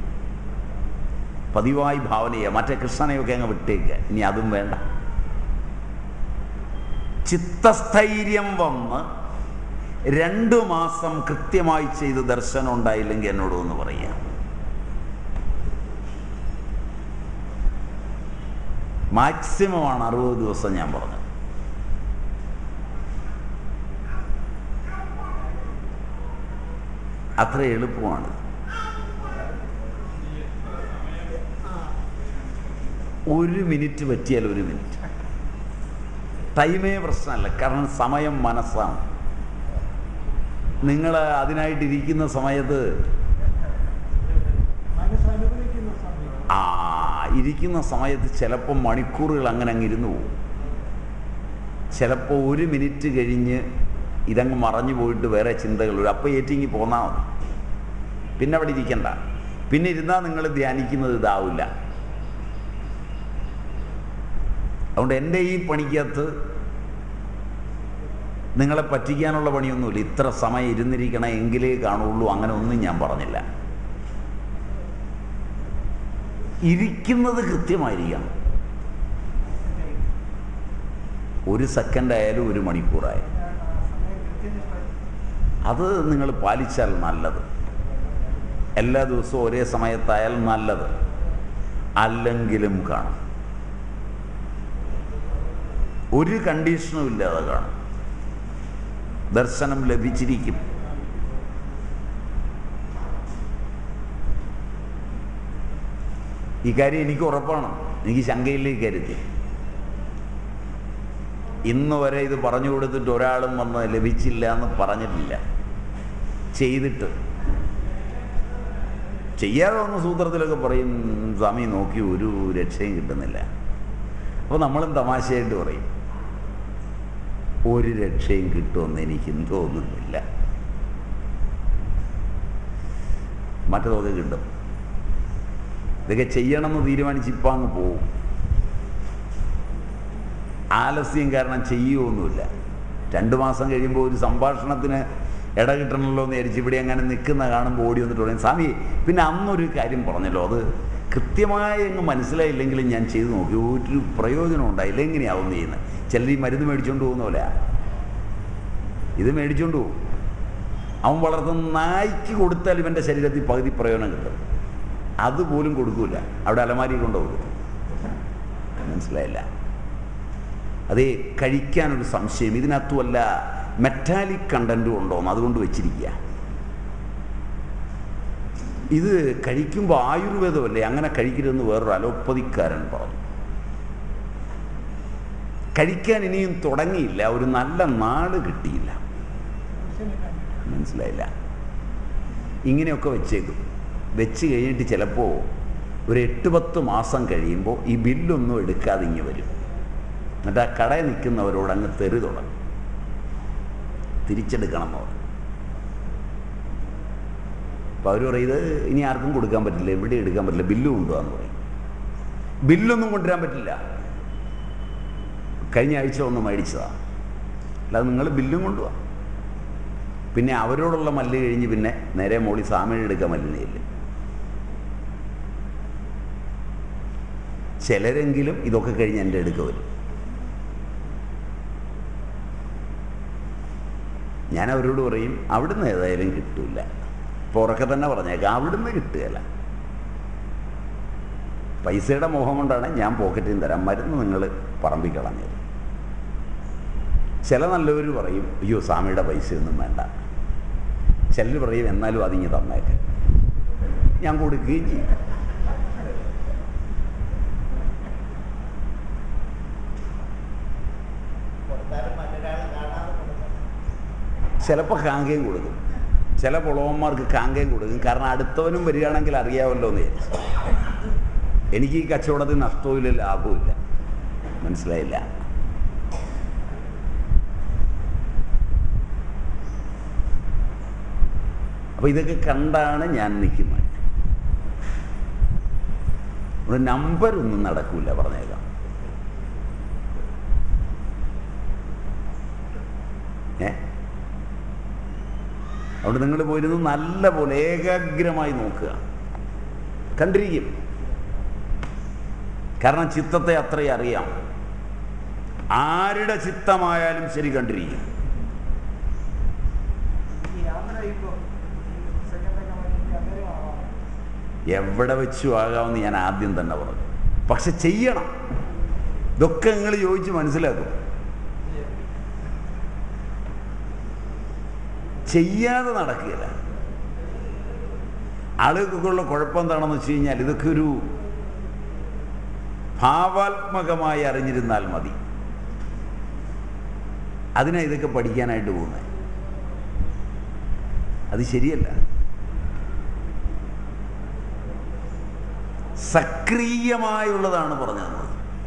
പതിവായി ഭാവന ചെയ്യുക മറ്റേ കൃഷ്ണനെയൊക്കെ അങ്ങ് വിട്ടേക്കുക ഇനി അതും വേണ്ട ചിത്തസ്ഥൈര്യം വന്ന് രണ്ടു മാസം കൃത്യമായി ചെയ്ത് ദർശനം ഉണ്ടായില്ലെങ്കിൽ എന്നോട് ഒന്ന് പറയാം മാക്സിമമാണ് അറുപത് ദിവസം ഞാൻ പറഞ്ഞത് അത്ര എളുപ്പമാണ് ഒരു മിനിറ്റ് പറ്റിയാൽ ഒരു മിനിറ്റ് ടൈമേ പ്രശ്നമല്ല കാരണം സമയം മനസ്സാണ് നിങ്ങൾ അതിനായിട്ടിരിക്കുന്ന സമയത്ത് മനസ്സനുഭവിക്കുന്ന സമയം ആ ഇരിക്കുന്ന സമയത്ത് ചിലപ്പോൾ മണിക്കൂറുകൾ അങ്ങനെ അങ്ങ് ഇരുന്ന് പോകും ചിലപ്പോൾ ഒരു മിനിറ്റ് കഴിഞ്ഞ് ഇതങ്ങ് മറഞ്ഞു പോയിട്ട് വേറെ ചിന്തകൾ വരും അപ്പോൾ ഏറ്റിങ്ങി പോന്നാൽ മതി പിന്നെ അവിടെ ഇരിക്കണ്ട പിന്നെ ഇരുന്നാൽ നിങ്ങൾ ധ്യാനിക്കുന്നത് ഇതാവില്ല അതുകൊണ്ട് എൻ്റെ ഈ പണിക്കകത്ത് നിങ്ങളെ പറ്റിക്കാനുള്ള പണിയൊന്നുമില്ല ഇത്ര സമയം ഇരുന്നിരിക്കണം എങ്കിലേ കാണുള്ളൂ അങ്ങനെ ഒന്നും ഞാൻ പറഞ്ഞില്ല ഇരിക്കുന്നത് കൃത്യമായിരിക്കണം ഒരു സെക്കൻഡ് ആയാലും ഒരു മണിക്കൂറായാലും സമയം കൃത്യനിഷ്ഠ അത് നിങ്ങൾ പാലിച്ചാൽ നല്ലത് എല്ലാ ദിവസവും ഒരേ സമയത്തായാൽ നല്ലത് അല്ലെങ്കിലും കാണും ഒരു കണ്ടീഷനും ഇല്ലാതെ കാണും ദർശനം ലഭിച്ചിരിക്കും ഈ കാര്യം എനിക്ക് ഉറപ്പാണ് എനിക്ക് ശങ്കയില്ല ഈ കാര്യത്തിൽ ഇന്ന് വരെ ഇത് പറഞ്ഞു കൊടുത്തിട്ട് ഒരാളും വന്ന് ലഭിച്ചില്ല എന്ന് പറഞ്ഞിട്ടില്ല ചെയ്തിട്ട് ചെയ്യാതെ വന്ന സൂത്രത്തിലൊക്കെ പറയും സ്വാമി നോക്കി ഒരു രക്ഷയും കിട്ടുന്നില്ല അപ്പോൾ നമ്മളും തമാശയായിട്ട് പറയും ഒരു രക്ഷയും കിട്ടുമെന്ന് എനിക്കും തോന്നുന്നില്ല മറ്റതൊക്കെ കിട്ടും ഇതൊക്കെ ചെയ്യണമെന്ന് തീരുമാനിച്ച് ഇപ്പം അങ്ങ് പോവും ആലസ്യം കാരണം ചെയ്യുമൊന്നുമില്ല രണ്ട് മാസം കഴിയുമ്പോൾ ഒരു സംഭാഷണത്തിന് ഇട കിട്ടണമല്ലോ എന്ന് വിചാരിച്ച് ഇവിടെ അങ്ങനെ നിൽക്കുന്ന കാണുമ്പോൾ ഓടി വന്നിട്ട് പറയും സ്വാമി പിന്നെ അന്നൊരു കാര്യം പറഞ്ഞല്ലോ അത് കൃത്യമായി അങ്ങ് മനസ്സിലായില്ലെങ്കിലും ഞാൻ ചെയ്തു നോക്കി ഒരു പ്രയോജനം ഉണ്ടായില്ല എങ്ങനെയാവും ചെയ്യുന്നത് ചിലർ ഈ മരുന്ന് മേടിച്ചുകൊണ്ട് പോകുന്ന പോലെ ഇത് മേടിച്ചുകൊണ്ട് പോകും അവൻ വളർത്തുന്ന നായ്ക്ക് കൊടുത്താൽ ഇവൻ്റെ ശരീരത്തിൽ പകുതി പ്രയോജനം കിട്ടും അതുപോലും കൊടുക്കൂല അവിടെ അലമാരി കൊണ്ടുപോകും മനസ്സിലായില്ല അതേ കഴിക്കാനൊരു സംശയം ഇതിനകത്തും വല്ല മെറ്റാലിക് കണ്ടൻറ്റും ഉണ്ടോന്ന് അതുകൊണ്ട് വെച്ചിരിക്കുക ഇത് കഴിക്കുമ്പോൾ ആയുർവേദമല്ലേ അങ്ങനെ കഴിക്കരുതെന്ന് വേറൊരു അലോപ്പതിക്കാരൻ പറഞ്ഞു കഴിക്കാൻ ഇനിയും തുടങ്ങിയില്ല ഒരു നല്ല നാട് കിട്ടിയില്ല മനുഷ്യനെ മനസ്സിലായില്ല ഇങ്ങനെയൊക്കെ വെച്ചേക്കും വെച്ച് കഴിഞ്ഞിട്ട് ചിലപ്പോൾ ഒരു എട്ട് പത്ത് മാസം കഴിയുമ്പോൾ ഈ ബില്ലൊന്നും എടുക്കാതെ ഇങ്ങ് വരും എന്നിട്ട് ആ കടയിൽ നിൽക്കുന്നവരോട് അങ്ങ് തെറി തുടങ്ങും തിരിച്ചെടുക്കണം എന്ന് പറയും അപ്പോൾ അവർ പറയും ഇത് ഇനി ആർക്കും കൊടുക്കാൻ പറ്റില്ല എവിടെ എടുക്കാൻ പറ്റില്ല ബില്ല് കൊണ്ടുപോകാന്ന് പറയും ബില്ലൊന്നും കൊണ്ടുവരാൻ പറ്റില്ല കഴിഞ്ഞ ആഴ്ച ഒന്ന് മേടിച്ചതാണ് അല്ലാതെ നിങ്ങൾ ബില്ലും കൊണ്ടുപോവാ പിന്നെ അവരോടുള്ള മല്ല് കഴിഞ്ഞ് പിന്നെ നേരെ മോളി സാമ്യം എടുക്കാൻ മല്ലിനെയില്ല ചിലരെങ്കിലും ഇതൊക്കെ കഴിഞ്ഞ് എൻ്റെ അടുക്ക വരും ഞാൻ അവരോട് പറയും അവിടുന്ന് ഏതായാലും കിട്ടൂല ഇപ്പോൾ ഉറക്കെ തന്നെ പറഞ്ഞേക്കാം അവിടുന്ന് കിട്ടുകയില്ല പൈസയുടെ മോഹം കൊണ്ടാണ് ഞാൻ പോക്കറ്റിൽ നിന്ന് തരാം മരുന്ന് നിങ്ങൾ പറമ്പിൽ കളഞ്ഞത് ചില നല്ലവർ പറയും അയ്യോ സ്വാമിയുടെ പൈസയൊന്നും വേണ്ട ചിലർ പറയും എന്നാലും അതിങ്ങ് തന്നേക്കെ ഞാൻ കൊടുക്കുകയും ചെയ്യും കൊടുത്താലും മറ്റൊരാൾ കാണാതെ കൊടുക്കണം ചിലപ്പോൾ കാങ്കയും കൊടുക്കും ചില പുളവന്മാർക്ക് കാങ്കയും കൊടുക്കും കാരണം അടുത്തവനും വരികയാണെങ്കിൽ അറിയാമല്ലോ എന്ന് വിചാരിച്ചു. എനിക്ക് ഈ കച്ചവടത്തിൽ നഷ്ടവുമില്ല ലാഭവുമില്ല മനസ്സിലായില്ല അപ്പൊ ഇതൊക്കെ കണ്ടാണ് ഞാൻ നിൽക്കുന്നത് ഒരു നമ്പർ ഒന്നും നടക്കൂല പറഞ്ഞേക്കാം ഏ അവിടെ നിങ്ങൾ പോയിരുന്ന് നല്ല പോലെ ഏകാഗ്രമായി നോക്കുക കണ്ടിരിക്കും കാരണം ചിത്തത്തെ അത്രയും അറിയാം ആരുടെ ചിത്തമായാലും ശരി കണ്ടിരിക്കും ഈ യാത്ര ചെയ്യുമ്പോൾ സെക്കൻഡൊക്കെ വന്നിട്ട് അന്നേരം ആവാം എവിടെ വെച്ചും ആകാമെന്ന് ഞാൻ ആദ്യം തന്നെ പറഞ്ഞു പക്ഷെ ചെയ്യണം ഇതൊക്കെ നിങ്ങൾ ചോദിച്ച് മനസ്സിലാക്കും ചെയ്യാതെ നടക്കുകയില്ല ആളുകൾക്കുള്ള കുഴപ്പം എന്താണെന്ന് വെച്ച് കഴിഞ്ഞാൽ ഇതൊക്കെ ഒരു ഭാവാത്മകമായി അറിഞ്ഞിരുന്നാൽ മതി അതിനാ ഇതൊക്കെ പഠിക്കാനായിട്ട് പോകുന്നത് അത് ശരിയല്ല സക്രിയമായുള്ളതാണ് പറഞ്ഞു തന്നത്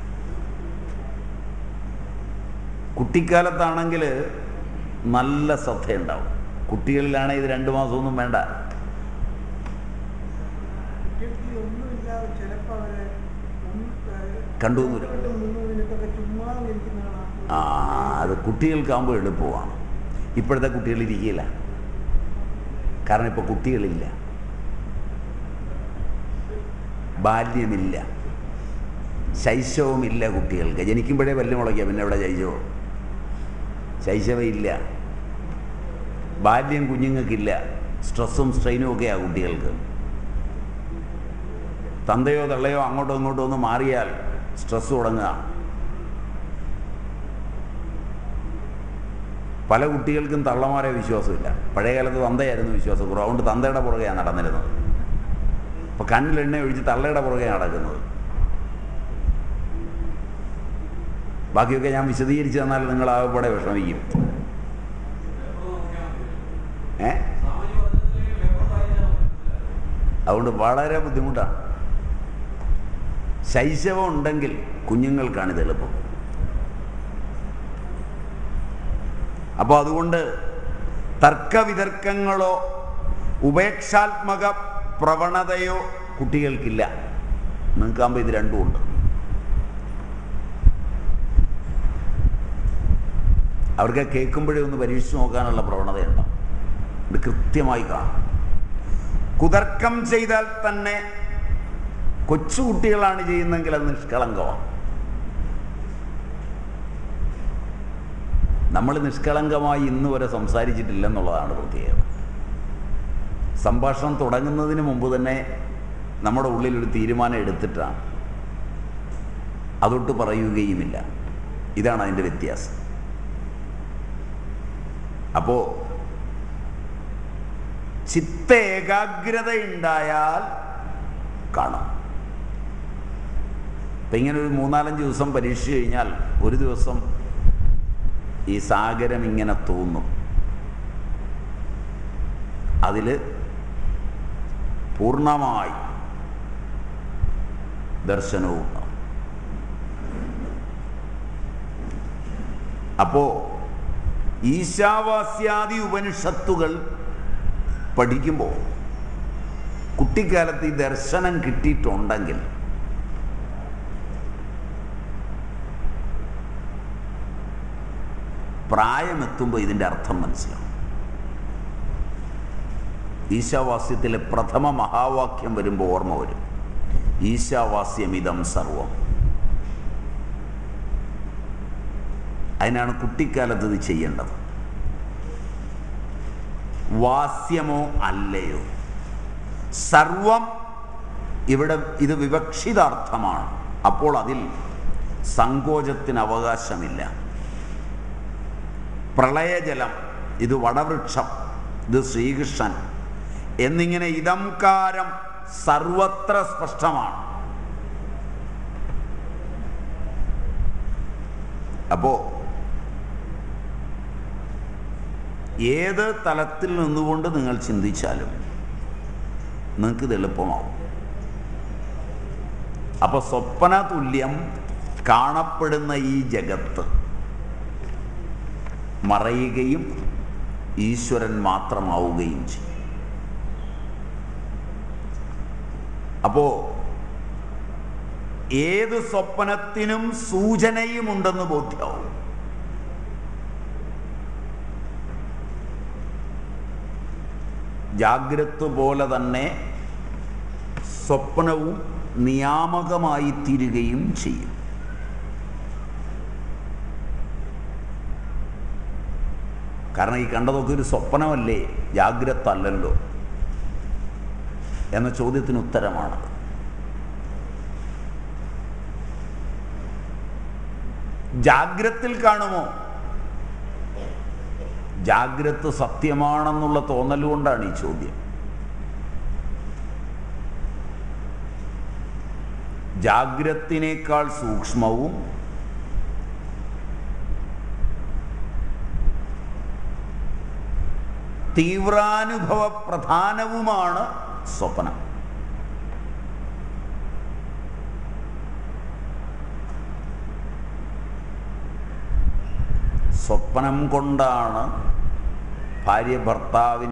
കുട്ടിക്കാലത്താണെങ്കിൽ നല്ല ശ്രദ്ധയുണ്ടാവും കുട്ടികളിലാണെങ്കിൽ ഇത് രണ്ട് മാസമൊന്നും വേണ്ട കുട്ടികൾക്ക് ഒന്നുമില്ലാതെ ചിലപ്പോൾ അവരെ ഒന്ന് കണ്ടു എന്ന് വരും. രണ്ടോ മൂന്നോ മിനിറ്റൊക്കെ ചുമ്മാതെ ഇരിക്കുന്നതാണ് ആ അത് കുട്ടികൾക്കാകുമ്പോൾ എളുപ്പമാണ് ഇപ്പോഴത്തെ കുട്ടികൾ ഇരിക്കില്ല കാരണം ഇപ്പോൾ കുട്ടികളില്ല ബാല്യമില്ല ശൈശവമില്ല കുട്ടികൾക്ക് ജനിക്കുമ്പോഴേ പല്ല് മുളയ്ക്കുക പിന്നെ ഇവിടെ ശൈശവം ശൈശവമില്ല ബാല്യം കുഞ്ഞുങ്ങൾക്കില്ല സ്ട്രെസ്സും സ്ട്രെയിനും ഒക്കെയാണ് കുട്ടികൾക്ക് തന്തയോ തള്ളയോ അങ്ങോട്ടോ ഇങ്ങോട്ടോ ഒന്ന് മാറിയാൽ സ്ട്രെസ് തുടങ്ങുക പല കുട്ടികൾക്കും തള്ളമാരെ വിശ്വാസമില്ല പഴയ കാലത്ത് തന്തയായിരുന്നു വിശ്വാസം കുറവ് അതുകൊണ്ട് തന്തയുടെ പുറകെയാണ് നടന്നിരുന്നത് അപ്പോൾ കണ്ണിൽ എണ്ണ ഒഴിച്ച് തള്ളയുടെ പുറകെ നടക്കുന്നത് ബാക്കിയൊക്കെ ഞാൻ വിശദീകരിച്ച് തന്നാൽ നിങ്ങൾ ആകെപ്പാടെ വിഷമിക്കും ഏ അതുകൊണ്ട് വളരെ ബുദ്ധിമുട്ടാണ് ശൈശവം ഉണ്ടെങ്കിൽ കുഞ്ഞുങ്ങൾക്കാണിത് എളുപ്പം അപ്പോൾ അതുകൊണ്ട് തർക്കവിതർക്കങ്ങളോ ഉപേക്ഷാത്മക പ്രവണതയോ കുട്ടികൾക്കില്ല നിങ്ങൾക്കാകുമ്പോൾ ഇത് രണ്ടും ഉണ്ട് അവർക്ക് കേൾക്കുമ്പോഴേ ഒന്ന് പരീക്ഷിച്ച് നോക്കാനുള്ള പ്രവണതയുണ്ടാവും ഇത് കൃത്യമായി കാണും കുതർക്കം ചെയ്താൽ തന്നെ കൊച്ചുകുട്ടികളാണ് ചെയ്യുന്നതെങ്കിൽ അത് നിഷ്കളങ്കമാണ് നമ്മൾ നിഷ്കളങ്കമായി ഇന്ന് വരെ സംസാരിച്ചിട്ടില്ലെന്നുള്ളതാണ് പ്രത്യേകത സംഭാഷണം തുടങ്ങുന്നതിന് മുമ്പ് തന്നെ നമ്മുടെ ഉള്ളിൽ ഒരു തീരുമാനം എടുത്തിട്ടാണ് അതൊട്ട് പറയുകയുമില്ല ഇതാണ് അതിൻ്റെ വ്യത്യാസം അപ്പോൾ ചിത്ത ഏകാഗ്രത ഉണ്ടായാൽ കാണാം ഇപ്പം ഇങ്ങനെ ഒരു മൂന്നാലഞ്ച് ദിവസം പരീക്ഷ കഴിഞ്ഞാൽ ഒരു ദിവസം ഈ സാഗരം ഇങ്ങനെ തോന്നും അതിൽ പൂർണ്ണമായി ദർശനവും ഉണ്ടാവും അപ്പോ ഈശാവാസ്യാദി ഉപനിഷത്തുകൾ പഠിക്കുമ്പോൾ കുട്ടിക്കാലത്ത് ഈ ദർശനം കിട്ടിയിട്ടുണ്ടെങ്കിൽ പ്രായമെത്തുമ്പോൾ ഇതിൻ്റെ അർത്ഥം മനസ്സിലാവും ഈശാവാസ്യത്തിലെ പ്രഥമ മഹാവാക്യം വരുമ്പോൾ ഓർമ്മ വരും ഈശാവാസ്യമിതം സർവം അതിനാണ് കുട്ടിക്കാലത്ത് ഇത് ചെയ്യേണ്ടത് വാസ്യമോ അല്ലയോ സർവം ഇവിടെ ഇത് വിവക്ഷിതാർത്ഥമാണ് അപ്പോൾ അതിൽ സങ്കോചത്തിന് അവകാശമില്ല പ്രളയജലം ഇത് വടവൃക്ഷം ഇത് ശ്രീകൃഷ്ണൻ എന്നിങ്ങനെ ഇതംകാരം സർവത്ര സ്പഷ്ടമാണ് അപ്പോ ഏത് തലത്തിൽ നിന്നുകൊണ്ട് നിങ്ങൾ ചിന്തിച്ചാലും നിങ്ങൾക്കിത് എളുപ്പമാവും അപ്പൊ സ്വപ്ന തുല്യം കാണപ്പെടുന്ന ഈ ജഗത്ത് മറയുകയും ഈശ്വരൻ മാത്രമാവുകയും ചെയ്യും അപ്പോ ഏത് സ്വപ്നത്തിനും സൂചനയുമുണ്ടെന്ന് ബോധ്യമാവും ജാഗ്രത് പോലെ തന്നെ സ്വപ്നവും നിയാമകമായി തീരുകയും ചെയ്യും കാരണം ഈ കണ്ടതൊക്കെ ഒരു സ്വപ്നമല്ലേ ജാഗ്രത അല്ലല്ലോ എന്ന ചോദ്യത്തിന് ഉത്തരമാണ് ജാഗ്രത്തിൽ കാണുമോ ജാഗ്രത് സത്യമാണെന്നുള്ള തോന്നലുകൊണ്ടാണ് ഈ ചോദ്യം ജാഗ്രത്തിനേക്കാൾ സൂക്ഷ്മവും തീവ്രാനുഭവ പ്രധാനവുമാണ് സ്വപ്നം സ്വപ്നം കൊണ്ടാണ് ഭാര്യ ഭർത്താവിന്